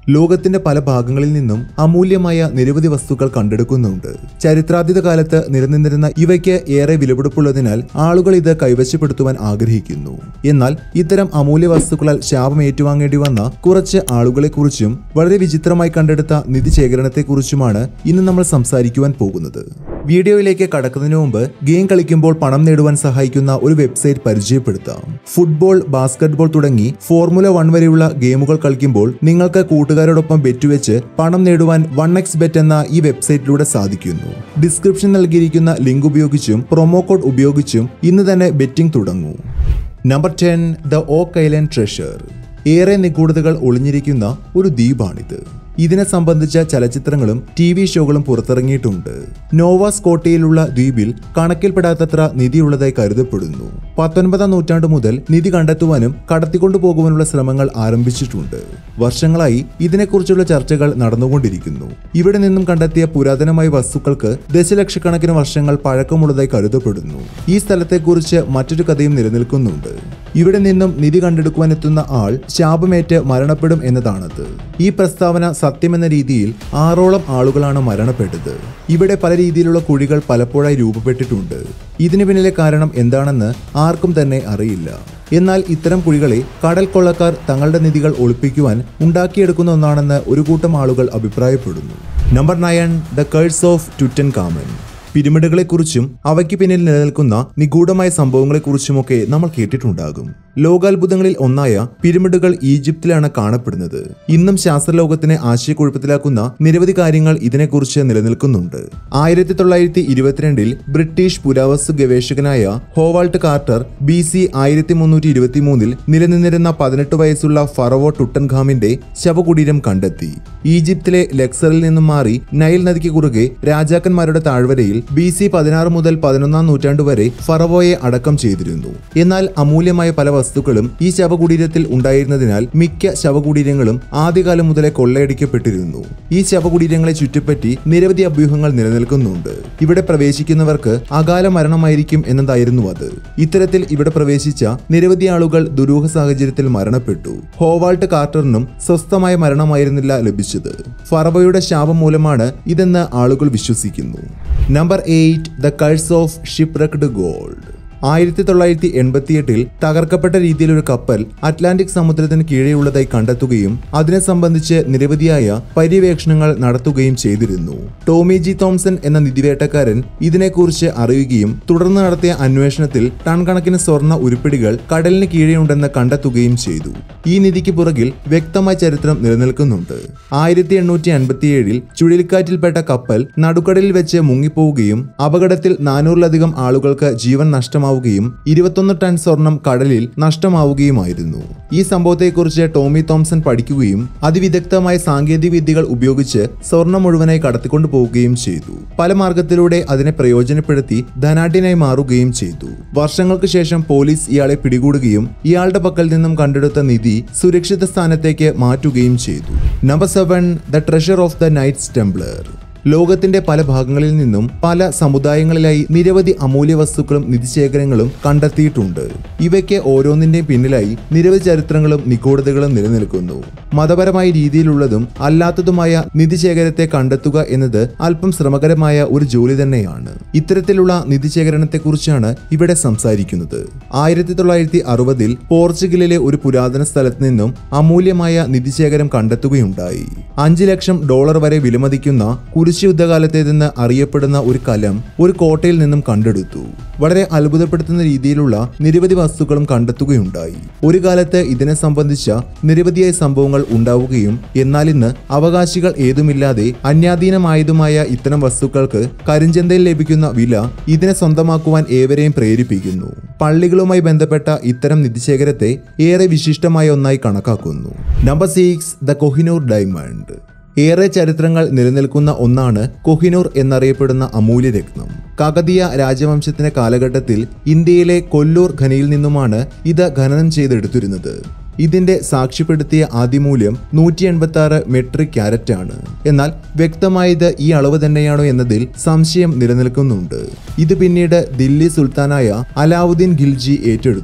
ലോകത്തിന്റെ പല ഭാഗങ്ങളിൽ നിന്നും അമൂല്യമായ നിരവധി വസ്തുക്കൾ കണ്ടെടുക്കുന്നുണ്ട് ചരിത്രാതീത കാലത്ത് നിലനിന്നിരുന്ന ഇവയ്ക്ക് ഏറെ വിലപിടിപ്പുള്ളതിനാൽ ആളുകൾ ഇത് കൈവശപ്പെടുത്തുവാൻ ആഗ്രഹിക്കുന്നു എന്നാൽ ഇത്തരം അമൂല്യ വസ്തുക്കളാൽ ശാപം ഏറ്റുവാങ്ങേണ്ടി വന്ന കുറച്ച് ആളുകളെക്കുറിച്ചും വളരെ വിചിത്രമായി കണ്ടെടുത്ത നിധി ശേഖരണത്തെക്കുറിച്ചുമാണ് ഇന്ന് നമ്മൾ സംസാരിക്കുവാൻ പോകുന്നത് വീഡിയോയിലേക്ക് കടക്കുന്നതിന് മുമ്പ് ഗെയിം കളിക്കുമ്പോൾ പണം നേടുവാൻ സഹായിക്കുന്ന ഒരു വെബ്സൈറ്റ് പരിചയപ്പെടുത്താം ഫുട്ബോൾ ബാസ്കറ്റ്ബോൾ തുടങ്ങി ഫോർമുല വൺ വരെയുള്ള ഗെയിമുകൾ കളിക്കുമ്പോൾ നിങ്ങൾക്ക് കൂട്ടുകാരോടൊപ്പം ബെറ്റ് വെച്ച് പണം നേടുവാൻ വൺ എക്സ് ബെറ്റ് എന്ന ഈ വെബ്സൈറ്റിലൂടെ സാധിക്കുന്നു ഡിസ്ക്രിപ്ഷൻ നൽകിയിരിക്കുന്ന ലിങ്ക് ഉപയോഗിച്ചും പ്രൊമോ കോഡ് ഉപയോഗിച്ചും ഇന്ന് തന്നെ ബെറ്റിംഗ് തുടങ്ങൂ number ten the Oak Island treasure ഏറെ നിഗൂഢതകൾ ഒളിഞ്ഞിരിക്കുന്ന ഒരു ദ്വീപാണിത് ഇതിനെ സംബന്ധിച്ച ചലച്ചിത്രങ്ങളും ടി വി ഷോകളും പുറത്തിറങ്ങിയിട്ടുണ്ട് നോവ സ്കോട്ടയിലുള്ള ദ്വീപിൽ കണക്കിൽപ്പെടാത്തത്ര നിധിയുള്ളതായി കരുതപ്പെടുന്നു പത്തൊൻപതാം നൂറ്റാണ്ട് മുതൽ നിധി കണ്ടെത്തുവാനും കടത്തിക്കൊണ്ടു പോകുവാനുള്ള ശ്രമങ്ങൾ ആരംഭിച്ചിട്ടുണ്ട് വർഷങ്ങളായി ഇതിനെക്കുറിച്ചുള്ള ചർച്ചകൾ നടന്നുകൊണ്ടിരിക്കുന്നു ഇവിടെ നിന്നും കണ്ടെത്തിയ പുരാതനമായ വസ്തുക്കൾക്ക് ദശലക്ഷക്കണക്കിന് വർഷങ്ങൾ പഴക്കമുള്ളതായി കരുതപ്പെടുന്നു ഈ സ്ഥലത്തെക്കുറിച്ച് മറ്റൊരു കഥയും നിലനിൽക്കുന്നുണ്ട് ഇവിടെ നിന്നും നിധി കണ്ടെടുക്കുവാനെത്തുന്ന ആൾ ശാപമേറ്റ് മരണപ്പെടും എന്നതാണത് ഈ പ്രസ്താവന സത്യമെന്ന രീതിയിൽ ആറോളം ആളുകളാണ് മരണപ്പെട്ടത് ഇവിടെ പല രീതിയിലുള്ള കുഴികൾ പലപ്പോഴായി രൂപപ്പെട്ടിട്ടുണ്ട് ഇതിനു പിന്നിലെ കാരണം എന്താണെന്ന് ആർക്കും തന്നെ അറിയില്ല എന്നാൽ ഇത്തരം കുഴികളെ കടൽ കൊള്ളക്കാർ തങ്ങളുടെ നിധികൾ ഒളിപ്പിക്കുവാൻ ഉണ്ടാക്കിയെടുക്കുന്ന ഒന്നാണെന്ന് ഒരു കൂട്ടം ആളുകൾ അഭിപ്രായപ്പെടുന്നു number nine the curse of Tutankhamun പിരമിഡുകളെക്കുറിച്ചും അവയ്ക്ക് പിന്നിൽ നിലനിൽക്കുന്ന നിഗൂഢമായ സംഭവങ്ങളെക്കുറിച്ചുമൊക്കെ നമ്മൾ കേട്ടിട്ടുണ്ടാകും ലോകാത്ഭുതങ്ങളിൽ ഒന്നായ പിരമിഡുകൾ ഈജിപ്തിലാണ് കാണപ്പെടുന്നത് ഇന്നും ശാസ്ത്രലോകത്തിനെ ആശയക്കുഴപ്പത്തിലാക്കുന്ന നിരവധി കാര്യങ്ങൾ ഇതിനെക്കുറിച്ച് നിലനിൽക്കുന്നുണ്ട് ആയിരത്തി തൊള്ളായിരത്തി ഇരുപത്തിരണ്ടിൽ ബ്രിട്ടീഷ് പുരാവസ്തു ഗവേഷകനായ ഹോവാൾട്ട് കാർട്ടർ ബി സി ആയിരത്തി മുന്നൂറ്റി ഇരുപത്തി മൂന്നിൽ നിലനിന്നിരുന്ന പതിനെട്ട് വയസ്സുള്ള ഫറവോ ടുട്ടൻഖാമിന്റെ ശവകുടീരം കണ്ടെത്തി ഈജിപ്തിലെ ലെക്സറിൽ നിന്നും മാറി നൈൽ നദിക്ക് കുറുകെ രാജാക്കന്മാരുടെ താഴ്വരയിൽ ബി സി പതിനാറ് മുതൽ പതിനൊന്നാം നൂറ്റാണ്ട് വരെ ഫറവോയെ അടക്കം ചെയ്തിരുന്നു എന്നാൽ അമൂല്യമായ പല വസ്തുക്കളും ഈ ശവകുടീരത്തിൽ ഉണ്ടായിരുന്നതിനാൽ മിക്ക ശവകുടീരങ്ങളും ആദ്യകാലം മുതലേ കൊള്ളയടിക്കപ്പെട്ടിരുന്നു ഈ ശവകുടീരങ്ങളെ ചുറ്റിപ്പറ്റി നിരവധി അഭ്യൂഹങ്ങൾ നിലനിൽക്കുന്നുണ്ട് ഇവിടെ പ്രവേശിക്കുന്നവർക്ക് അകാല മരണമായിരിക്കും എന്നതായിരുന്നു അത് ഇത്തരത്തിൽ ഇവിടെ പ്രവേശിച്ച നിരവധി ആളുകൾ ദുരൂഹ സാഹചര്യത്തിൽ മരണപ്പെട്ടു ഹോവാൾട്ട് കാർട്ടറിനും സ്വസ്ഥമായ മരണമായിരുന്നില്ല ലഭിച്ചത് ഫറവയുടെ ശാപം മൂലമാണ് ഇതെന്ന് ആളുകൾ വിശ്വസിക്കുന്നു number eight the curse of shipwrecked gold ആയിരത്തി തൊള്ളായിരത്തി എൺപത്തിയെട്ടിൽ തകർക്കപ്പെട്ട രീതിയിലൊരു കപ്പൽ അറ്റ്ലാന്റിക് സമുദ്രത്തിന് കീഴെയുള്ളതായി കണ്ടെത്തുകയും അതിനെ സംബന്ധിച്ച് നിരവധിയായ പര്യവേക്ഷണങ്ങൾ നടത്തുകയും ചെയ്തിരുന്നു ടോമി ജി തോംസൺ എന്ന നിധിവേട്ടക്കാരൻ ഇതിനെക്കുറിച്ച് അറിയുകയും തുടർന്ന് നടത്തിയ അന്വേഷണത്തിൽ ടൺ കണക്കിന് സ്വർണ്ണ ഉരുപ്പിടികൾ കടലിന് കീഴെയുണ്ടെന്ന് കണ്ടെത്തുകയും ചെയ്തു ഈ നിധിക്ക് പുറകിൽ വ്യക്തമായ ചരിത്രം നിലനിൽക്കുന്നുണ്ട് ആയിരത്തി എണ്ണൂറ്റി അൻപത്തിയേഴിൽ ചുഴലിക്കാറ്റിൽപ്പെട്ട കപ്പൽ നടുക്കടലിൽ വെച്ച് മുങ്ങിപ്പോവുകയും അപകടത്തിൽ നാനൂറിലധികം ആളുകൾക്ക് ജീവൻ നഷ്ടമാവുകയും ഇരുപത്തൊന്ന് ടൺ സ്വർണം കടലിൽ നഷ്ടമാവുകയുമായിരുന്നു ഈ സംഭവത്തെക്കുറിച്ച് ടോമി തോംസൺ പഠിക്കുകയും അതിവിദഗ്ധമായ സാങ്കേതിക വിദ്യകൾ ഉപയോഗിച്ച് സ്വർണം മുഴുവനായി കടത്തിക്കൊണ്ടു പോവുകയും ചെയ്തു പല മാർഗത്തിലൂടെ അതിനെ പ്രയോജനപ്പെടുത്തി ധനാഢ്യനായി മാറുകയും ചെയ്തു വർഷങ്ങൾക്ക് ശേഷം പോലീസ് ഇയാളെ പിടികൂടുകയും ഇയാളുടെ പക്കൽ നിന്നും കണ്ടെടുത്ത നിധി സുരക്ഷിത സ്ഥാനത്തേക്ക് മാറ്റുകയും ചെയ്തു number seven the treasure of the Knights Templar ലോകത്തിന്റെ പല ഭാഗങ്ങളിൽ നിന്നും പല സമുദായങ്ങളിലായി നിരവധി അമൂല്യ വസ്തുക്കളും നിധിശേഖരങ്ങളും കണ്ടെത്തിയിട്ടുണ്ട് ഇവയ്ക്ക് ഓരോന്നിന്റെയും പിന്നിലായി നിരവധി ചരിത്രങ്ങളും നിഗൂഢതകളും നിലനിൽക്കുന്നു മതപരമായ രീതിയിലുള്ളതും അല്ലാത്തതുമായ നിധിശേഖരത്തെ കണ്ടെത്തുക എന്നത് അല്പം ശ്രമകരമായ ഒരു ജോലി തന്നെയാണ് ഇത്തരത്തിലുള്ള നിധിശേഖരണത്തെക്കുറിച്ചാണ് ഇവിടെ സംസാരിക്കുന്നത് ആയിരത്തി തൊള്ളായിരത്തി അറുപതിൽ പോർച്ചുഗലിലെ ഒരു പുരാതന സ്ഥലത്ത് നിന്നും അമൂല്യമായ നിധിശേഖരം കണ്ടെത്തുകയുണ്ടായി അഞ്ച് ലക്ഷം ഡോളർ വരെ വിലമതിക്കുന്ന കുരിശ് യുദ്ധകാലത്തേതെന്ന് അറിയപ്പെടുന്ന ഒരു കലം ഒരു കോട്ടയിൽ നിന്നും കണ്ടെടുത്തു വളരെ അത്ഭുതപ്പെടുത്തുന്ന രീതിയിലുള്ള നിരവധി വസ്തുക്കളും കണ്ടെത്തുകയുണ്ടായി ഒരു കാലത്ത് ഇതിനെ സംബന്ധിച്ച നിരവധിയായ സംഭവങ്ങൾ ഉണ്ടാവുകയും എന്നാൽ ഇന്ന് അവകാശികൾ ഏതുമില്ലാതെ അന്യാധീനമായതുമായ ഇത്തരം വസ്തുക്കൾക്ക് കരിഞ്ചന്തയിൽ ലഭിക്കുന്ന വില ഇതിനെ സ്വന്തമാക്കുവാൻ ഏവരെയും പ്രേരിപ്പിക്കുന്നു പള്ളികളുമായി ബന്ധപ്പെട്ട ഇത്തരം നിധിശേഖരത്തെ ഏറെ വിശിഷ്ടമായ ഒന്നായി കണക്കാക്കുന്നു number six the Kohinoor diamond ഏറെ ചരിത്രങ്ങൾ നിലനിൽക്കുന്ന ഒന്നാണ് കൊഹിനൂർ എന്നറിയപ്പെടുന്ന അമൂല്യരത്നം കകതിയ രാജവംശത്തിന്റെ കാലഘട്ടത്തിൽ ഇന്ത്യയിലെ കൊല്ലൂർ ഖനിയിൽ നിന്നുമാണ് ഇത് ഖനനം ചെയ്തെടുത്തിരുന്നത് ഇതിന്റെ സാക്ഷ്യപ്പെടുത്തിയ ആദ്യമൂല്യം നൂറ്റി എൺപത്തി ആറ് മെട്രിക് ക്യാരറ്റ് ആണ് എന്നാൽ വ്യക്തമായത് ഈ അളവ് തന്നെയാണോ എന്നതിൽ സംശയം നിലനിൽക്കുന്നുണ്ട് ഇത് പിന്നീട് ദില്ലി സുൽത്താനായ അലാവുദ്ദീൻ ഖിൽജി ഏറ്റെടുത്തു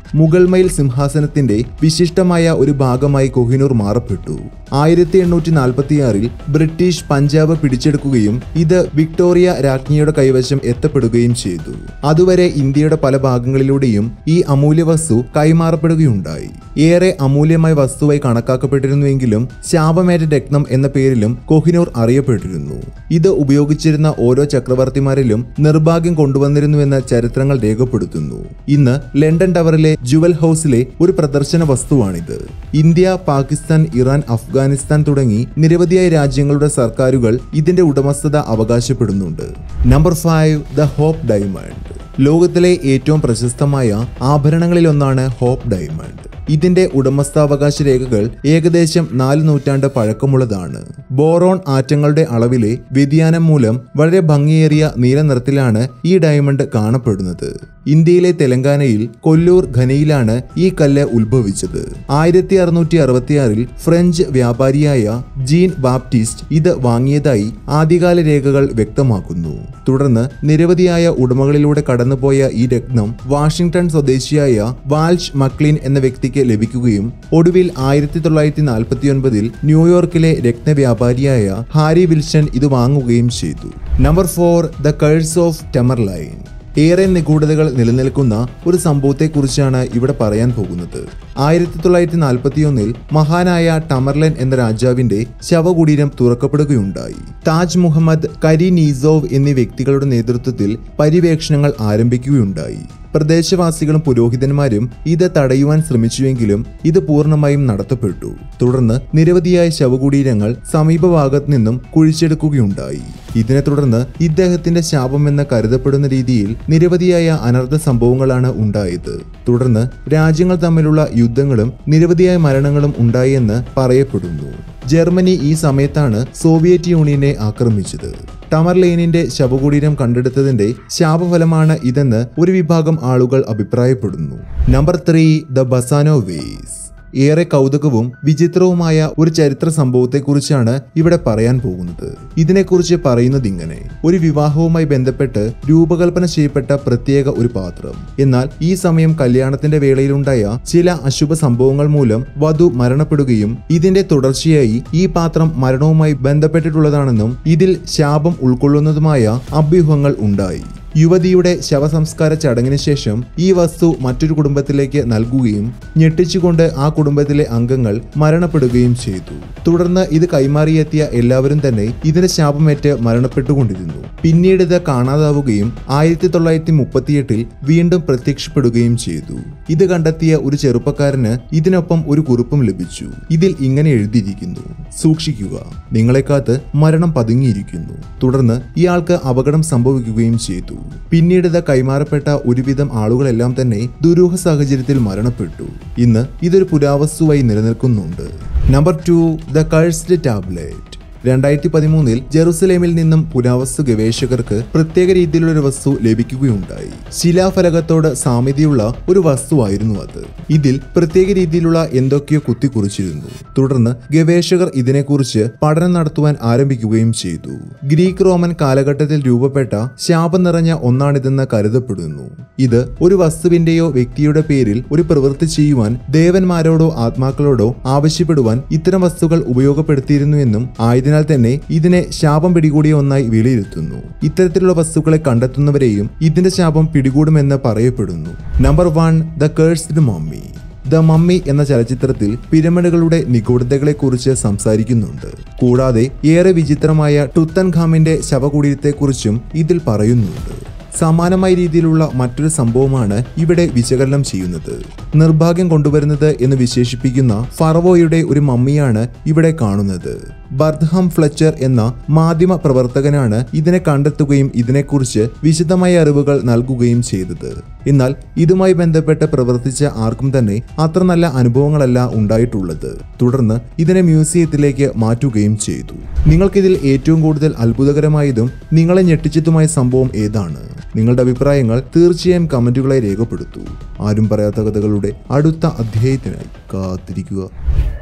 മുഗൾമയിൽ സിംഹാസനത്തിന്റെ വിശിഷ്ടമായ ഒരു ഭാഗമായി കൊഹിനൂർ മാറപ്പെട്ടു ആയിരത്തി എണ്ണൂറ്റി നാൽപ്പത്തിയാറിൽ ബ്രിട്ടീഷ് പഞ്ചാബ് പിടിച്ചെടുക്കുകയും ഇത് വിക്ടോറിയ രാജ്ഞിയുടെ കൈവശം എത്തപ്പെടുകയും ചെയ്തു അതുവരെ ഇന്ത്യയുടെ പല ഭാഗങ്ങളിലൂടെയും ഈ അമൂല്യ വസ്തു കൈമാറപ്പെടുകയുണ്ടായി ഏറെ അമൂല്യമായ വസ്തുവായി കണക്കാക്കപ്പെട്ടിരുന്നുവെങ്കിലും ശാപമേറ്റ രത്നം എന്ന പേരിലും കൊഹിനൂർ അറിയപ്പെട്ടിരുന്നു ഇത് ഉപയോഗിച്ചിരുന്ന ഓരോ ചക്രവർത്തിമാരിലും നിർഭാഗ്യം കൊണ്ടുവന്നിരുന്നുവെന്ന് ചരിത്രങ്ങൾ രേഖപ്പെടുത്തുന്നു ഇന്ന് ലണ്ടൻ ടവറിലെ ജുവൽ ഹൗസിലെ ഒരു പ്രദർശന വസ്തുവാണിത് ഇന്ത്യ പാകിസ്ഥാൻ ഇറാൻ അഫ്ഗാനിസ്ഥാൻ തുടങ്ങി നിരവധിയായ രാജ്യങ്ങളുടെ സർക്കാരുകൾ ഇതിന്റെ ഉടമസ്ഥത അവകാശപ്പെടുന്നുണ്ട് number five the Hope diamond ലോകത്തിലെ ഏറ്റവും പ്രശസ്തമായ ആഭരണങ്ങളിലൊന്നാണ് ഹോപ്പ് ഡയമണ്ട് ഇതിന്റെ ഉടമസ്ഥാവകാശ രേഖകൾ ഏകദേശം നാല് നൂറ്റാണ്ട് പഴക്കമുള്ളതാണ് ബോറോൺ ആറ്റങ്ങളുടെ അളവിലെ വ്യതിയാനം മൂലം വളരെ ഭംഗിയേറിയ നീല നിറത്തിലാണ് ഈ ഡയമണ്ട് കാണപ്പെടുന്നത് ഇന്ത്യയിലെ തെലങ്കാനയിൽ കൊല്ലൂർ ഖനയിലാണ് ഈ കല്ല് ഉത്ഭവിച്ചത് ആയിരത്തി അറുന്നൂറ്റി അറുപത്തിയാറിൽ ഫ്രഞ്ച് വ്യാപാരിയായ ജീൻ ബാപ്റ്റിസ്റ്റ് ഇത് വാങ്ങിയതായി ആദ്യകാല രേഖകൾ വ്യക്തമാക്കുന്നു തുടർന്ന് നിരവധിയായ ഉടമകളിലൂടെ കടന്നുപോയ ഈ രത്നം വാഷിംഗ്ടൺ സ്വദേശിയായ വാൽഷ് മക്ലീൻ എന്ന വ്യക്തിക്ക് ലഭിക്കുകയും ഒടുവിൽ ആയിരത്തി തൊള്ളായിരത്തി നാൽപ്പത്തി ഒൻപതിൽ ന്യൂയോർക്കിലെ രത്നവ്യാപാരിയായ ഹാരി വിൽസൺ ഇത് വാങ്ങുകയും ചെയ്തു number four the curse of Tamerlane ഏറെ നിഗൂഢതകൾ നിലനിൽക്കുന്ന ഒരു സംഭവത്തെക്കുറിച്ചാണ് ഇവിടെ പറയാൻ പോകുന്നത് ആയിരത്തി തൊള്ളായിരത്തി നാൽപ്പത്തിയൊന്നിൽ മഹാനായ ടമർലൻ എന്ന രാജാവിന്റെ ശവകുടീരം തുറക്കപ്പെടുകയുണ്ടായി താജ് മുഹമ്മദ് കരി നീസോവ് എന്നീ വ്യക്തികളുടെ നേതൃത്വത്തിൽ പര്യവേക്ഷണങ്ങൾ ആരംഭിക്കുകയുണ്ടായി പ്രദേശവാസികളും പുരോഹിതന്മാരും ഇത് തടയുവാൻ ശ്രമിച്ചുവെങ്കിലും ഇത് പൂർണ്ണമായും നടത്തപ്പെട്ടു തുടർന്ന് നിരവധിയായ ശവകുടീരങ്ങൾ സമീപഭാഗത്ത് നിന്നും കുഴിച്ചെടുക്കുകയുണ്ടായി ഇതിനെ തുടർന്ന് ഇദ്ദേഹത്തിന്റെ ശാപമെന്ന് കരുതപ്പെടുന്ന രീതിയിൽ നിരവധിയായ അനർത്ഥ സംഭവങ്ങളാണ് ഉണ്ടായത് തുടർന്ന് രാജ്യങ്ങൾ തമ്മിലുള്ള യുദ്ധങ്ങളും നിരവധിയായ മരണങ്ങളും ഉണ്ടായി എന്ന് പറയപ്പെടുന്നു ജർമ്മനി ഈ സമയത്താണ് സോവിയറ്റ് യൂണിയനെ ആക്രമിച്ചത് ടമർലെയിനിന്റെ ശവകുടീരം കണ്ടെടുത്തതിന്റെ ശാപഫലമാണ് ഇതെന്ന് ഒരു വിഭാഗം ആളുകൾ അഭിപ്രായപ്പെടുന്നു number three the Basano vase ഏറെ കൗതുകവും വിചിത്രവുമായ ഒരു ചരിത്ര സംഭവത്തെക്കുറിച്ചാണ് ഇവിടെ പറയാൻ പോകുന്നത് ഇതിനെക്കുറിച്ച് പറയുന്നത് ഇങ്ങനെ ഒരു വിവാഹവുമായി ബന്ധപ്പെട്ട് രൂപകൽപ്പന ചെയ്യപ്പെട്ട പ്രത്യേക ഒരു പാത്രം എന്നാൽ ഈ സമയം കല്യാണത്തിന്റെ വേളയിലുണ്ടായ ചില അശുഭ സംഭവങ്ങൾ മൂലം വധു മരണപ്പെടുകയും ഇതിന്റെ തുടർച്ചയായി ഈ പാത്രം മരണവുമായി ബന്ധപ്പെട്ടിട്ടുള്ളതാണെന്നും ഇതിൽ ശാപം ഉൾക്കൊള്ളുന്നതുമായ അഭ്യൂഹങ്ങൾ ഉണ്ടായി യുവതിയുടെ ശവസംസ്കാര ചടങ്ങിന് ശേഷം ഈ വസ്തു മറ്റൊരു കുടുംബത്തിലേക്ക് നൽകുകയും ഞെട്ടിച്ചുകൊണ്ട് ആ കുടുംബത്തിലെ അംഗങ്ങൾ മരണപ്പെടുകയും ചെയ്തു തുടർന്ന് ഇത് കൈമാറിയെത്തിയ എല്ലാവരും തന്നെ ഇതിന്റെ ശാപമേറ്റ് മരണപ്പെട്ടുകൊണ്ടിരുന്നു പിന്നീട് ഇത് കാണാതാവുകയും ആയിരത്തി തൊള്ളായിരത്തി മുപ്പത്തിയെട്ടിൽ വീണ്ടും പ്രത്യക്ഷപ്പെടുകയും ചെയ്തു ഇത് കണ്ടെത്തിയ ഒരു ചെറുപ്പക്കാരന് ഇതിനൊപ്പം ഒരു കുറിപ്പും ലഭിച്ചു ഇതിൽ ഇങ്ങനെ എഴുതിയിരിക്കുന്നു സൂക്ഷിക്കുക നിങ്ങളെ കാത്ത് മരണം പതുങ്ങിയിരിക്കുന്നു തുടർന്ന് ഇയാൾക്ക് അപകടം സംഭവിക്കുകയും ചെയ്തു പിന്നീട് ഇത് കൈമാറപ്പെട്ട ഒരുവിധം ആളുകളെല്ലാം തന്നെ ദുരൂഹ സാഹചര്യത്തിൽ മരണപ്പെട്ടു ഇന്ന് ഇതൊരു പുരാവസ്തുവായി നിലനിൽക്കുന്നുണ്ട് number two the cursed tablet രണ്ടായിരത്തി പതിമൂന്നിൽ ജെറുസലേമിൽ നിന്നും പുരാവസ്തു ഗവേഷകർക്ക് പ്രത്യേക രീതിയിലുള്ള ഒരു വസ്തു ലഭിക്കുകയുണ്ടായി ശിലാഫലകത്തോട് സാമ്യതയുള്ള ഒരു വസ്തുവായിരുന്നു അത് ഇതിൽ പ്രത്യേക രീതിയിലുള്ള എന്തൊക്കെയോ കുത്തിക്കുറിച്ചിരുന്നു തുടർന്ന് ഗവേഷകർ ഇതിനെക്കുറിച്ച് പഠനം നടത്തുവാൻ ആരംഭിക്കുകയും ചെയ്തു ഗ്രീക്ക് റോമൻ കാലഘട്ടത്തിൽ രൂപപ്പെട്ട ശാപം നിറഞ്ഞ ഒന്നാണിതെന്ന് കരുതപ്പെടുന്നു ഇത് ഒരു വസ്തുവിന്റെയോ വ്യക്തിയുടെ പേരിൽ ഒരു പ്രവൃത്തി ചെയ്യുവാൻ ദേവന്മാരോടോ ആത്മാക്കളോടോ ആവശ്യപ്പെടുവാൻ ഇത്തരം വസ്തുക്കൾ ഉപയോഗപ്പെടുത്തിയിരുന്നുവെന്നും ആയതിനാൽ തന്നെ ഇതിനെ ശാപം പിടികൂടിയ ഒന്നായി വിലയിരുത്തുന്നു ഇത്തരത്തിലുള്ള വസ്തുക്കളെ കണ്ടെത്തുന്നവരെയും ഇതിന്റെ ശാപം പിടികൂടുമെന്ന് പറയപ്പെടുന്നു number one the cursed mummy the mummy എന്ന ചലച്ചിത്രത്തിൽ പിരമിഡുകളുടെ നിഗൂഢതകളെക്കുറിച്ച് സംസാരിക്കുന്നുണ്ട് കൂടാതെ ഏറെ വിചിത്രമായ ടുത്തൻ ഖാമിന്റെ ശവകുടീരത്തെക്കുറിച്ചും ഇതിൽ പറയുന്നുണ്ട് സമാനമായ രീതിയിലുള്ള മറ്റൊരു സംഭവമാണ് ഇവിടെ വിശകലനം ചെയ്യുന്നത് നിർഭാഗ്യം കൊണ്ടുവരുന്നത് എന്ന് വിശേഷിപ്പിക്കുന്ന ഫറവോയുടെ ഒരു മമ്മിയാണ് ഇവിടെ കാണുന്നത് ബർദ്ഹാം ഫ്ലച്ചർ എന്ന മാധ്യമ പ്രവർത്തകനാണ് ഇതിനെ കണ്ടെത്തുകയും ഇതിനെക്കുറിച്ച് വിശദമായ അറിവുകൾ നൽകുകയും ചെയ്തത് എന്നാൽ ഇതുമായി ബന്ധപ്പെട്ട് പ്രവർത്തിച്ച ആർക്കും തന്നെ അത്ര നല്ല അനുഭവങ്ങളല്ല ഉണ്ടായിട്ടുള്ളത് തുടർന്ന് ഇതിനെ മ്യൂസിയത്തിലേക്ക് മാറ്റുകയും ചെയ്തു നിങ്ങൾക്കിതിൽ ഏറ്റവും കൂടുതൽ അത്ഭുതകരമായതും നിങ്ങളെ ഞെട്ടിച്ചതുമായ സംഭവം ഏതാണ് നിങ്ങളുടെ അഭിപ്രായങ്ങൾ തീർച്ചയായും കമന്റുകളായി രേഖപ്പെടുത്തൂ ആരും പറയാത്ത കഥകളുടെ അടുത്ത അധ്യായത്തിനായി കാത്തിരിക്കുക